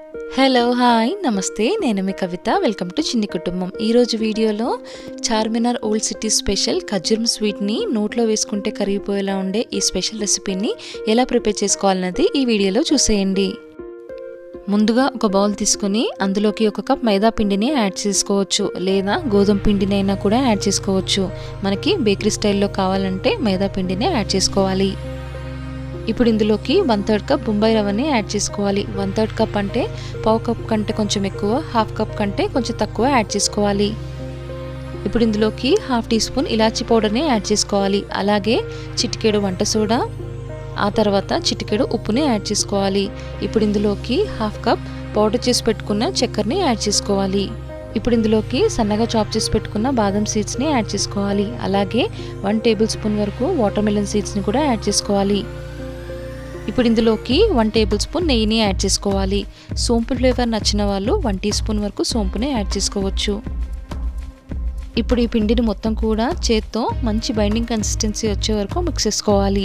hello hi నమస్తే నేను మీ కవిత welcome to చిన్ని కుటుంబం ఈరోజు వీడియోలో చార్మినార్ ఓల్డ్ సిటీ స్పెషల్ ఖజ్జూరం స్వీట్ని నోట్లో వేసుకుంటే కరిగిపోయేలా ఉండే ఈ స్పెషల్ రెసిపీని ఎలా ప్రిపేర్ చేసుకోవాలన్నది ఈ వీడియోలో చూసేయండి ముందుగా ఒక బౌల్ తీసుకొని అందులోకి ఒక కప్ మైదా పిండిని యాడ్ చేసుకోవచ్చు లేదా గోధుమ పిండిని అయినా కూడా యాడ్ చేసుకోవచ్చు మనకి బేకరీ స్టైల్లో కావాలంటే మైదా పిండినే యాడ్ చేసుకోవాలి ఇప్పుడు ఇందులోకి వన్ థర్డ్ కప్ బొంబాయి రవ్వని యాడ్ చేసుకోవాలి వన్ థర్డ్ కప్ అంటే పావు కప్ కంటే కొంచెం ఎక్కువ హాఫ్ కప్ కంటే కొంచెం తక్కువ యాడ్ చేసుకోవాలి ఇప్పుడు ఇందులోకి హాఫ్ టీ స్పూన్ ఇలాచీ పౌడర్ని యాడ్ చేసుకోవాలి అలాగే చిటికెడు వంట సోడా ఆ తర్వాత చిటికెడు ఉప్పుని యాడ్ చేసుకోవాలి ఇప్పుడు ఇందులోకి హాఫ్ కప్ పౌడర్ చేసి పెట్టుకున్న చక్కెరని యాడ్ చేసుకోవాలి ఇప్పుడు ఇందులోకి సన్నగా చాప్ చేసి పెట్టుకున్న బాదం సీడ్స్ని యాడ్ చేసుకోవాలి అలాగే వన్ టేబుల్ స్పూన్ వరకు వాటర్ మిలన్ సీడ్స్ని కూడా యాడ్ చేసుకోవాలి ఇప్పుడు ఇందులోకి వన్ టేబుల్ స్పూన్ నెయ్యిని యాడ్ చేసుకోవాలి సోంపు ఫ్లేవర్ నచ్చిన వాళ్ళు వన్ టీ స్పూన్ వరకు సోంపుని యాడ్ చేసుకోవచ్చు ఇప్పుడు ఈ పిండిని మొత్తం కూడా చేత్తో మంచి బైండింగ్ కన్సిస్టెన్సీ వచ్చే వరకు మిక్స్ చేసుకోవాలి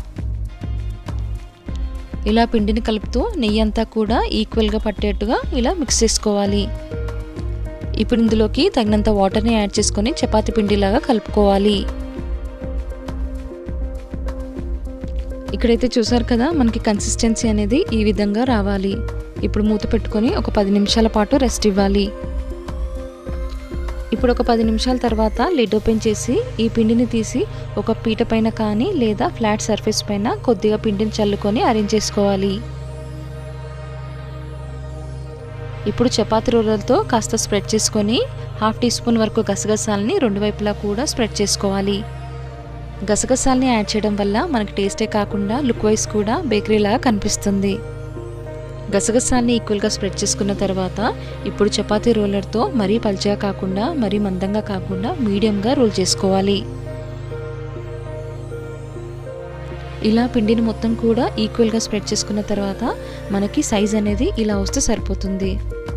ఇలా పిండిని కలుపుతూ నెయ్యి అంతా కూడా ఈక్వల్గా పట్టేట్టుగా ఇలా మిక్స్ చేసుకోవాలి ఇప్పుడు ఇందులోకి తగినంత వాటర్ని యాడ్ చేసుకొని చపాతి పిండిలాగా కలుపుకోవాలి ఇక్కడైతే చూసారు కదా మనకి కన్సిస్టెన్సీ అనేది ఈ విధంగా రావాలి ఇప్పుడు మూత పెట్టుకొని ఒక పది నిమిషాల పాటు రెస్ట్ ఇవ్వాలి ఇప్పుడు ఒక పది నిమిషాల తర్వాత లిడ్ ఓపెన్ చేసి ఈ పిండిని తీసి ఒక పీట పైన కానీ లేదా ఫ్లాట్ సర్ఫేస్ పైన కొద్దిగా పిండిని చల్లుకొని అరేంజ్ చేసుకోవాలి ఇప్పుడు చపాతి రోలర్తో కాస్త స్ప్రెడ్ చేసుకొని హాఫ్ టీ స్పూన్ వరకు గసగసాలని రెండు వైపులా కూడా స్ప్రెడ్ చేసుకోవాలి గసగసాలని యాడ్ చేయడం వల్ల మనకి టేస్టే కాకుండా లుక్ వైజ్ కూడా బేకరీలాగా కనిపిస్తుంది గసగసాలని ఈక్వల్గా స్ప్రెడ్ చేసుకున్న తర్వాత ఇప్పుడు చపాతీ రోలర్తో మరీ పల్చగా కాకుండా మరీ మందంగా కాకుండా మీడియంగా రోల్ చేసుకోవాలి ఇలా పిండిని మొత్తం కూడా ఈక్వల్గా స్ప్రెడ్ చేసుకున్న తర్వాత మనకి సైజ్ అనేది ఇలా వస్తే సరిపోతుంది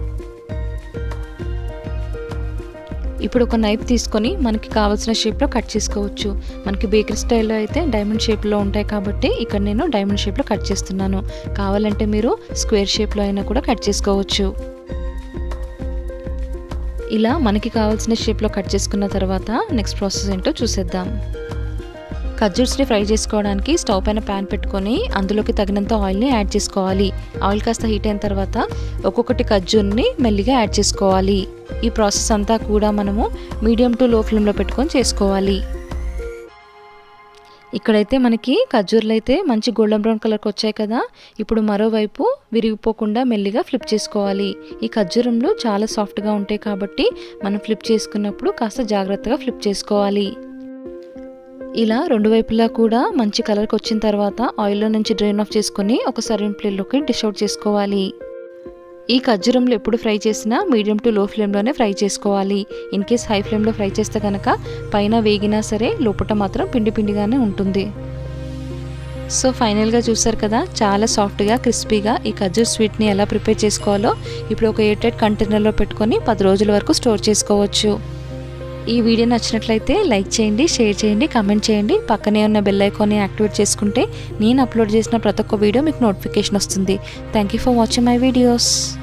ఇప్పుడు ఒక నైఫ్ తీసుకొని మనకి కావాల్సిన షేప్లో కట్ చేసుకోవచ్చు మనకి బేకరీ స్టైల్లో అయితే డైమండ్ షేప్లో ఉంటాయి కాబట్టి ఇక్కడ నేను డైమండ్ షేప్లో కట్ చేస్తున్నాను కావాలంటే మీరు స్క్వేర్ షేప్లో అయినా కూడా కట్ చేసుకోవచ్చు ఇలా మనకి కావాల్సిన షేప్లో కట్ చేసుకున్న తర్వాత నెక్స్ట్ ప్రాసెస్ ఏంటో చూసేద్దాం ఖర్జూర్స్ని ఫ్రై చేసుకోవడానికి స్టవ్ పైన ప్యాన్ పెట్టుకొని అందులోకి తగినంత ఆయిల్ని యాడ్ చేసుకోవాలి ఆయిల్ కాస్త హీట్ అయిన తర్వాత ఒక్కొక్కటి ఖర్జూర్ని మెల్లిగా యాడ్ చేసుకోవాలి ఈ ప్రాసెస్ అంతా కూడా మనము మీడియం టు లో ఫ్లేమ్లో పెట్టుకొని చేసుకోవాలి ఇక్కడైతే మనకి ఖర్జూర్లు అయితే మంచి గోల్డెన్ బ్రౌన్ కలర్కి వచ్చాయి కదా ఇప్పుడు మరోవైపు విరిగిపోకుండా మెల్లిగా ఫ్లిప్ చేసుకోవాలి ఈ ఖర్జూరంలో చాలా సాఫ్ట్గా ఉంటాయి కాబట్టి మనం ఫ్లిప్ చేసుకున్నప్పుడు కాస్త జాగ్రత్తగా ఫ్లిప్ చేసుకోవాలి ఇలా రెండు వైపులా కూడా మంచి కలర్కి వచ్చిన తర్వాత ఆయిల్లో నుంచి డ్రైన్ ఆఫ్ చేసుకొని ఒక సర్వింగ్ ప్లేట్లోకి డిష్ అవుట్ చేసుకోవాలి ఈ ఖర్జూరంలో ఎప్పుడు ఫ్రై చేసినా మీడియం టు లో ఫ్లేమ్లోనే ఫ్రై చేసుకోవాలి ఇన్ కేస్ హై ఫ్లేమ్లో ఫ్రై చేస్తే కనుక పైన వేగినా సరే లోపల మాత్రం పిండి పిండిగానే ఉంటుంది సో ఫైనల్గా చూసారు కదా చాలా సాఫ్ట్గా క్రిస్పీగా ఈ ఖర్జూర్ స్వీట్ని ఎలా ప్రిపేర్ చేసుకోవాలో ఇప్పుడు ఒక ఎయిర్ టైట్ కంటైనర్లో పెట్టుకొని పది రోజుల వరకు స్టోర్ చేసుకోవచ్చు ఈ వీడియో నచ్చినట్లయితే లైక్ చేయండి షేర్ చేయండి కమెంట్ చేయండి పక్కనే ఉన్న బెల్ ఐకాన్ని యాక్టివేట్ చేసుకుంటే నేను అప్లోడ్ చేసిన ప్రతి ఒక్క వీడియో మీకు నోటిఫికేషన్ వస్తుంది thank you for watching my videos